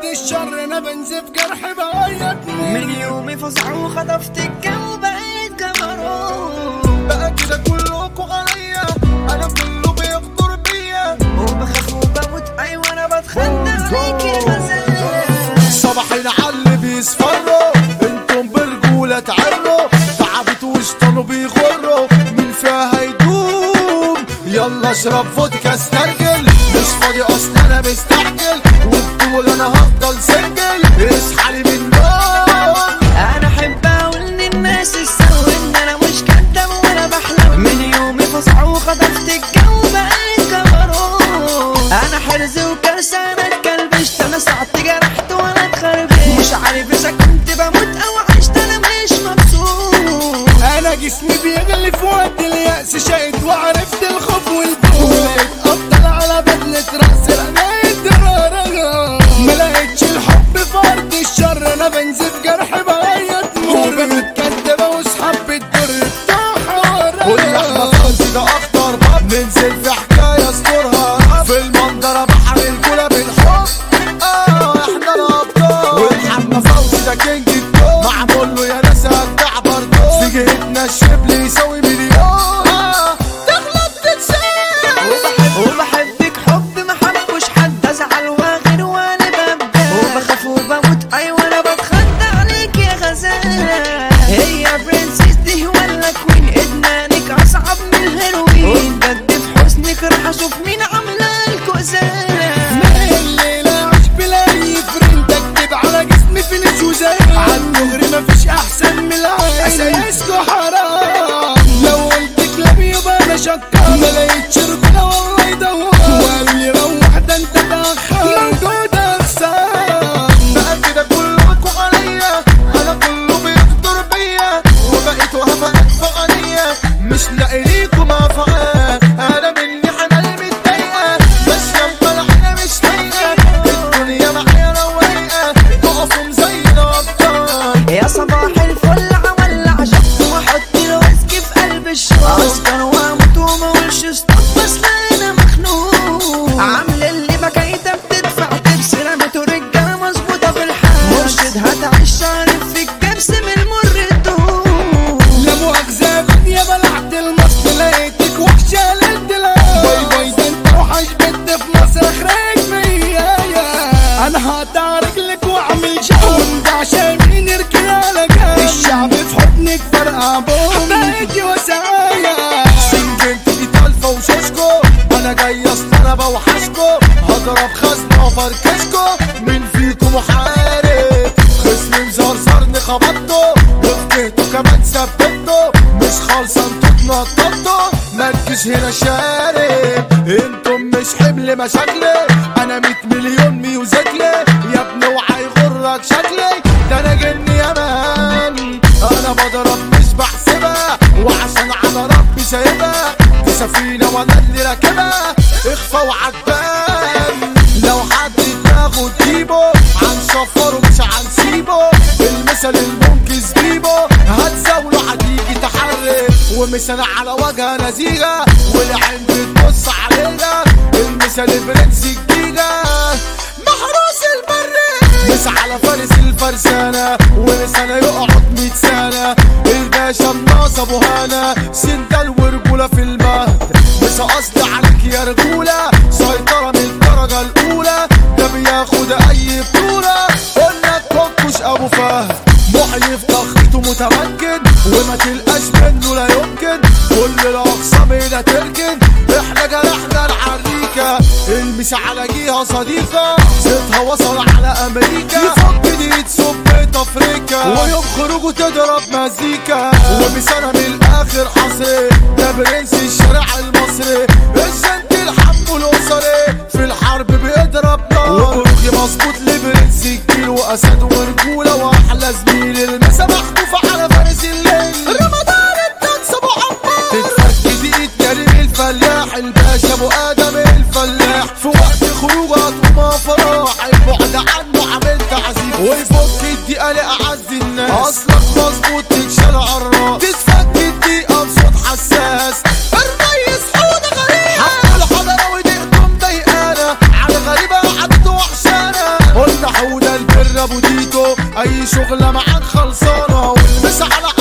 الشر انا بنزف جرح بعيطني من يومي فزع وخطفت الجو بقيت كمرون بقى كده كلكوا عليا انا كله بيغدر بيا وبخاف وبموت ايوه انا بتخدى عليك يا غزالة صباح العل بيصفروا انتم برجولة تعروا تعبت وشطنوا بيغروا من فيها هيدوم يلا اشرب فودكا استرجل مش فاضي اصلا انا مستعجل وبطول انا هفضل سنجل اصحى لي من النوم انا احب اقول للناس السوء ان انا مش كداب ولا بحلم من يومي فزع وخطفت الجو بقيت كمرون انا حرز وكرسة انا اتكلبشت انا ساعات جرحت وانا اتخربشت مش عارف اذا كنت بموت او عشت انا مش مبسوط انا جسمي بيغلي في وقت اليأس شقيت وعرفت الخوف والبوم ولقيت افضل على بدلة راس رميت رارة ما لقيتش الحب في ارض الشر انا بنزف جرح بعيط وبنت كدبة واصحاب بتضر بتاعها واللحمة فانسي ده اخطر باب ننزل في حكاية استرها في المنظرة بحر الكولا بالحب اه احنا الابطال والحمى فوزي ده كينج الدول معمول له يا ناس هتدع برضه في جهتنا الشبل يساوي مليون آه، تغلط تنساه وبحبك حب ما حبوش حد ازعل واغير وانا ببدا وبخاف وبموت ايوه انا بتخدى عليك يا غزاله هي برنسيس دي ولا كوين ادمانك اصعب من الهيروين بجد في حسنك راح اشوف مين عامله لكوا ازاله الليلة عش بلاقي فرنت اكتب على جسمي فينش وزي عن دغري مفيش احسن من العين اسايسكو حرام لو قلت كلاب يبقى انا شكار ما لقيتش رجولة والله يدور وقالوا لي روح ده انت تاخر موجود اقسام بقى كده كلكوا عليا انا كله بيغدر بيا وبقيت وهفقت فقانية مش لاقي ليكوا موافقة انا مني حنان متضايقة بس لما الحياة مش لايقة الدنيا معايا روايقة تقفوا زي الابطال يا صباح الفل عولع شط واحط الويسكي في قلب الشوق اسكر واموت وما اقولش ستوب بس لا انا مخنوق عامل اللي بكايتها بتدفع تبس رميته رجاله مظبوطه في الحال مرشد هتعيش عارف في الكبس من المر الدهون لا مؤاخذة يا بلعت المصر لقيتك وحشة للدلال باي باي ده انت وحش بنت في مصر اخرج فيا انا هقطع رجلك واعمل شعون ده عشان مين يركن على جنب الشعب في حضنك فرقع بوم بقيتي وسعايا سنجنت دي تالفة وشوشكو انا جاي اصلا بوحشكو هضرب خزنة وفركشكو مين فيكم محارب خصمي مزرزرني خبطته وفكهته كمان ثبته مش خالصة انتوا اتنططوا مالكش هنا شارب انتم مش حمل مشاكلي انا 100 مليون ميوزيكلي يا ابني اوعى يغرك شكلي ده انا جني يا مان انا بضرب مش بحسبها وعشان على ربي سايبها دي سفينة وانا اللي راكبها اخفى وعجبان لو حد دماغه تجيبه هنشفره مش هنسيبه المثل المنكس جيبه هتزاوله هتيجي تحرك ومثل على وجه نزيهة والعين بتبص علينا المثل برنس الجيجا محروس البرية مس على فارس الفرسانة ولسانة يقعد ميت سنة الباشا الناص ابو هانا سندل ورجولة في المهد بس قصدي عليك يا رجولة سيطرة من الدرجة الأولى ده بياخد أي بطولة قلنا تفكش أبو فهد محيي في ضغطه متمكن وما تلقاش منه لا يمكن كل الأقسام هنا تركن احنا جرحنا العريكة المس على جيها صديقة صيتها وصل على أمريكا يفك دي تصب افريكا ويوم خروجه تضرب مزيكا وبسنة من الآخر حصري ده برنس الشارع المصري الجنت الحب الأسري في الحرب بيضرب نار وبروخي مظبوط لبرنس الجيل وأسد ورجولة وأحلى زميل المسا محكوفة على فارس الليل رمضان الدنس أبو عمار تتفك دقيقة كريم الفلاح الباشا أبو آدم الفلاح في وقت خروجات وما فراح البعد عنه عامل تعذيب ويفك الدقيقة لأعز الناس أصلك مظبوط تتشال عالراس تتفك الدقيقة بصوت حساس الريس حوض غريب حتى اي شغلة معاك خلصانة والمس على